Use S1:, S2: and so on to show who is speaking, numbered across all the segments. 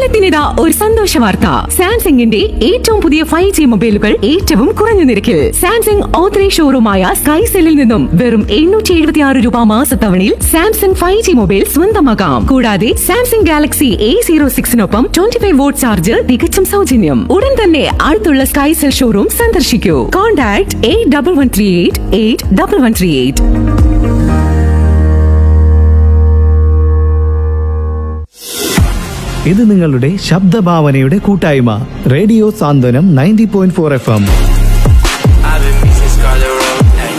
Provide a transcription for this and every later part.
S1: ഓണത്തിനിതാ ഒരു സന്തോഷ വാർത്ത സാംസങ്ങിന്റെ ഏറ്റവും പുതിയ ഫൈവ് ജി മൊബൈലുകൾ ഏറ്റവും കുറഞ്ഞ നിരക്കിൽ സാംസങ് ഓത്തറൈസ് ഷോറൂമായ സ്കൈ സെല്ലിൽ നിന്നും വെറും എണ്ണൂറ്റി എഴുപത്തി ആറ് രൂപ മാസത്തവണയിൽ സാംസങ് ഫൈവ് ജി മൊബൈൽ സ്വന്തമാക്കാം കൂടാതെ സാംസങ് ഗാലക്സി എ സീറോ സിക്സിനൊപ്പം ട്വന്റി ഫൈവ് വോട്ട് ചാർജ് തികച്ചും സൗജന്യം ഉടൻ തന്നെ അടുത്തുള്ള സ്കൈ സെൽ ഷോറൂം സന്ദർശിക്കൂ contact eight double one three eight eight double one three eight
S2: ഇത് നിങ്ങളുടെ ശബ്ദഭാവനയുടെ കൂട്ടായ്മ radio Santhwanam ninety point four F M
S3: I've been missing Scarlet Road. Hey.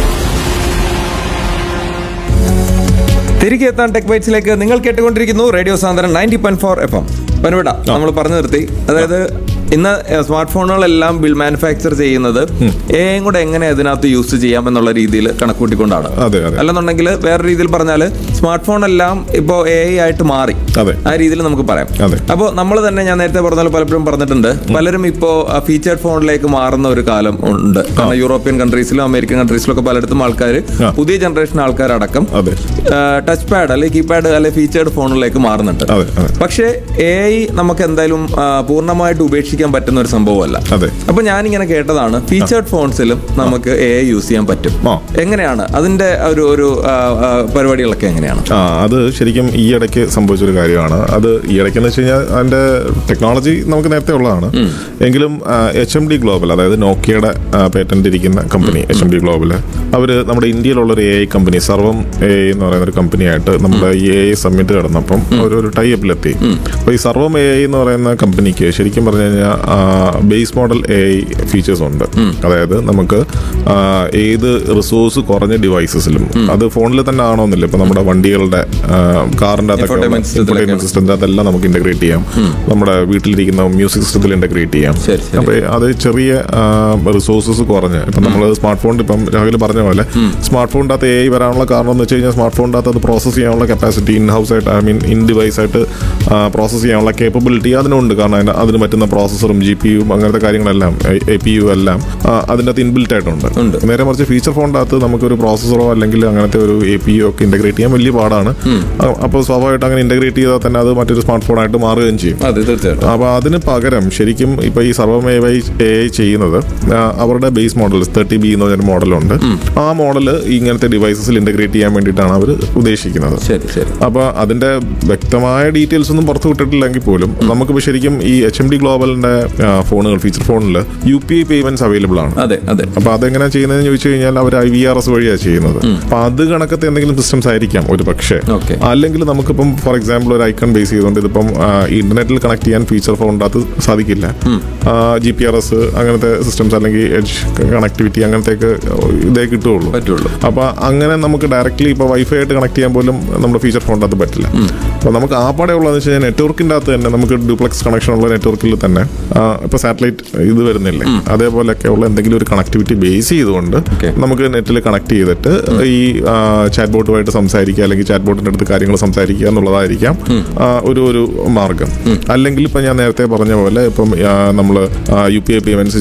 S4: തിരികെ എത്താൻ ടെക് ബൈറ്റ്സിലേക്ക് നിങ്ങൾ കേട്ടുകൊണ്ടിരിക്കുന്നു റേഡിയോ സാന്ദ്രൻ ninety point four F M പനുവിട നമ്മൾ പറഞ്ഞു നിർത്തി അതായത് ഇന്ന് സ്മാർട്ട് ഫോണുകളെല്ലാം ബിൽ മാനുഫാക്ചർ ചെയ്യുന്നത് എയും കൂടെ എങ്ങനെ അതിനകത്ത് യൂസ് ചെയ്യാം എന്നുള്ള രീതിയിൽ കണക്കൂട്ടിക്കൊണ്ടാണ്
S5: അതെ, അതെ.
S4: അല്ലെന്നുണ്ടെങ്കിൽ വേറെ രീതിയിൽ പറഞ്ഞാൽ സ്മാർട്ട് ഫോൺ എല്ലാം ഇപ്പോൾ എ ആയിട്ട് മാറി
S5: അതെ.
S4: ആ രീതിയിൽ നമുക്ക് പറയാം
S5: അതെ.
S4: അപ്പോൾ നമ്മൾ തന്നെ ഞാൻ നേരത്തെ പറഞ്ഞ പോലെ പലപ്പോഴും പറഞ്ഞിട്ടുണ്ട് പലരും ഇപ്പോൾ ഫീച്ചേർഡ് ഫോണിലേക്ക് മാറുന്ന ഒരു കാലം ഉണ്ട് കാരണം യൂറോപ്യൻ കൺട്രീസിലും അമേരിക്കൻ കൺട്രീസിലും ഒക്കെ പലയിടത്തും ആൾക്കാർ
S5: ആ.
S4: പുതിയ ജനറേഷൻ ആൾക്കാരടക്കം
S5: അതെ.
S4: ടച്ച് പാഡ് അല്ലെങ്കിൽ കീപാഡ് അല്ലെങ്കിൽ ഫീച്ചേർഡ് ഫോണിലേക്ക് മാറുന്നുണ്ട്
S5: അതെ, അതെ.
S4: പക്ഷേ എ ഐ നമുക്ക് എന്തായാലും ആ, പൂർണ്ണമായിട്ട് ഉപേക്ഷിക്കാൻ പറ്റുന്ന ഒരു സംഭവമല്ല
S5: അതെ.
S4: അപ്പൊ ഞാനിങ്ങനെ കേട്ടതാണ് ഫീച്ചേർഡ് ഫോൺസിലും നമുക്ക് എ ഐ യൂസ് ചെയ്യാൻ പറ്റും
S5: ആ.
S4: എങ്ങനെയാണ് അതിന്റെ ഒരു ഒരു ആ, ആ, പരിപാടികളൊക്കെ എങ്ങനെയാണ്
S5: ആ അത് ശരിക്കും ഈ ഇടയ്ക്ക് സംഭവിച്ചൊരു കാര്യമാണ് അത് ഈ ഇടയ്ക്ക് എന്ന് വെച്ച് കഴിഞ്ഞാൽ അതിന്റെ ടെക്നോളജി നമുക്ക് നേരത്തെ ഉള്ളതാണ് എങ്കിലും എച്ച് എം ഡി ഗ്ലോബൽ അതായത് നോക്കിയയുടെ പേറ്റന്റ് ഇരിക്കുന്ന company H M D global അവര് നമ്മുടെ ഇന്ത്യയിലുള്ള ഒരു A I company Sarvam A I എന്ന് പറയുന്ന ഒരു കമ്പനിയായിട്ട് നമ്മുടെ ഈ എ ഐ സബ്മിറ്റ് കിടന്നപ്പം ഒരു ഒരു ടൈപ്പിലെത്തി അപ്പോൾ ഈ സർവം എ ഐ എന്ന് പറയുന്ന കമ്പനിക്ക് ശരിക്കും പറഞ്ഞു കഴിഞ്ഞാൽ base model A I features ഉണ്ട് അതായത് നമുക്ക് ആ, ഏത് റിസോഴ്സ് കുറഞ്ഞ ഡിവൈസസിലും അത് ഫോണിൽ തന്നെ ആണോന്നില്ല ഇപ്പൊ നമ്മുടെ വണ്ടികളുടെ ആ, കാറിന്റെ
S4: Infotainment system ത്തിലൊക്കെ.
S5: സിസ്റ്റം അതെല്ലാം നമുക്ക് ഇന്റഗ്രേറ്റ് ചെയ്യാം നമ്മുടെ വീട്ടിലിരിക്കുന്ന മ്യൂസിക് സിസ്റ്റത്തിൽ ഇന്റഗ്രേറ്റ് ചെയ്യാം
S4: ശരി, ശരി.
S5: അപ്പൊ അത് ചെറിയ റിസോഴ്സസ് കുറഞ്ഞ് ഇപ്പൊ നമ്മൾ സ്മാർട്ട് ഫോൺ ഇപ്പം രാഹുൽ പറഞ്ഞ പോലെ സ്മാർട്ട് ഫോണിൻ്റെ അകത്ത് എ ഐ വരാനുള്ള കാരണം എന്ന് വെച്ച് കഴിഞ്ഞാൽ സ്മാർട്ട് ഫോണിൻ്റെ അകത്ത് അത് പ്രോസസ് ചെയ്യാനുള്ള കപ്പാസിറ്റി ഇൻ ഹൗസ് ആയിട്ട് ഐ മീൻ ഇൻ ഡിവൈസ് ആയിട്ട് പ്രോസസ് ചെയ്യാനുള്ള കേപ്പബിലിറ്റി അതിനുണ്ട് കാരണം അതിന് അതിന് പറ്റുന്ന പ്രോസസ്സറും ജി പി യുവും അങ്ങനത്തെ കാര്യങ്ങളെല്ലാം എ പി യു എല്ലാം ആ, അതിൻ്റെ അകത്ത് ഇൻബിൽറ്റ് ആയിട്ടുണ്ട്
S4: ഉണ്ട്.
S5: നേരെ മറിച്ച് ഫീച്ചർ ഫോണിൻ്റെ അകത്ത് നമുക്കൊരു പ്രോസസ്സറോ അല്ലെങ്കിൽ അങ്ങനത്തെ ഒരു എ പി യു ഒക്കെ ഇന്റഗ്രേറ്റ് ചെയ്യാൻ വലിയ പാടാണ് അപ്പോൾ സ്വാഭാവികമായിട്ട് അങ്ങനെ ഇന്റഗ്രേറ്റ് ചെയ്താൽ തന്നെ അത് മറ്റൊരു സ്മാർട്ട് ഫോണായിട്ട് മാറുകയും ചെയ്യും
S4: അതെ തീർച്ചയായിട്ടും
S5: അപ്പൊ അതിന് പകരം ശരിക്കും ഇപ്പൊ ഈ സർവമേ വൈ എ ഐ ചെയ്യുന്നത് ആ, അവരുടെ ബേസ് മോഡൽ തേർട്ടി ബി എന്ന് പറഞ്ഞൊരു മോഡലുണ്ട് ആ മോഡൽ ഇങ്ങനത്തെ ഡിവൈസസിൽ ഇന്റഗ്രേറ്റ് ചെയ്യാൻ വേണ്ടിയിട്ടാണ് അവർ ഉദ്ദേശിക്കുന്നത്
S4: ശരി ശരി
S5: അപ്പൊ അതിന്റെ വ്യക്തമായ ഡീറ്റെയിൽസ് ഒന്നും പുറത്തു വിട്ടിട്ടില്ലെങ്കിൽ പോലും നമുക്കിപ്പോ ശരിക്കും ഈ എച്ച് എം ഡി ഗ്ലോബലിന്റെ ഫോണുകൾ ഫീച്ചർ ഫോണിൽ U P I payments available ആണ്
S4: അതെ അതെ
S5: അപ്പൊ അതെങ്ങനെയാ ചെയ്യുന്നതെന്ന് ചോദിച്ചു കഴിഞ്ഞാൽ അവർ ഐ വി ആർ എസ് വഴിയാണ് ചെയ്യുന്നത് അപ്പൊ അത് കണക്കത്തെ എന്തെങ്കിലും സിസ്റ്റംസ് ആയിരിക്കാം ഒരു പക്ഷേ
S4: Okay.
S5: അല്ലെങ്കിൽ നമുക്കിപ്പം ഫോർ എക്സാമ്പിൾ ഒരു ഐക്കൺ ബേസ് ചെയ്തുകൊണ്ട് ഇതിപ്പം ഇന്റർനെറ്റിൽ കണക്ട് ചെയ്യാൻ ഫീച്ചർ ഫോണിൻ്റെ അകത്ത് സാധിക്കില്ല ജി പി ആർ എസ് അങ്ങനത്തെ സിസ്റ്റംസ് അല്ലെങ്കിൽ എഡ്ജ് കണക്ടിവിറ്റി അങ്ങനത്തെയൊക്കെ ഇതേ കിട്ടുകയുള്ളൂ
S4: പറ്റുള്ളൂ.
S5: അപ്പൊ അങ്ങനെ നമുക്ക് ഡയറക്റ്റ്ലി ഇപ്പൊ വൈഫൈ ആയിട്ട് കണക്ട് ചെയ്യാൻ പോലും നമ്മുടെ ഫീച്ചർ ഫോണിൻ്റെ അകത്ത് പറ്റില്ല അപ്പൊ നമുക്ക് ആ പാടെ ഉള്ളതെന്ന് വെച്ച് കഴിഞ്ഞാൽ നെറ്റ്വർക്കിൻ്റെ അകത്ത് തന്നെ നമുക്ക് ഡ്യൂപ്ലക്സ് കണക്ഷൻ ഉള്ള നെറ്റ്വർക്കിൽ തന്നെ ആ, ഇപ്പൊ സാറ്റലൈറ്റ് ഇത് വരുന്നില്ലേ അതേപോലെയൊക്കെ ഉള്ള എന്തെങ്കിലും ഒരു കണക്ടിവിറ്റി ബേസ് ചെയ്തുകൊണ്ട്
S4: Okay.
S5: നമുക്ക് നെറ്റിൽ കണക്ട് ചെയ്തിട്ട് ഈ ചാറ്റ് ബോട്ടുമായിട്ട് സംസാരിക്കുക അല്ലെങ്കിൽ ചാറ്റ് ബോട്ടിന്റെ അടുത്ത് കാര്യങ്ങൾ സംസാരിക്കുക എന്നുള്ളതായിരിക്കാം ആ, ഒരു ഒരു മാർഗം അല്ലെങ്കിൽ ഇപ്പൊ ഞാൻ നേരത്തെ പറഞ്ഞ പോലെ ഇപ്പം നമ്മൾ യു പി ഐ പേയ്മെന്റ്സ്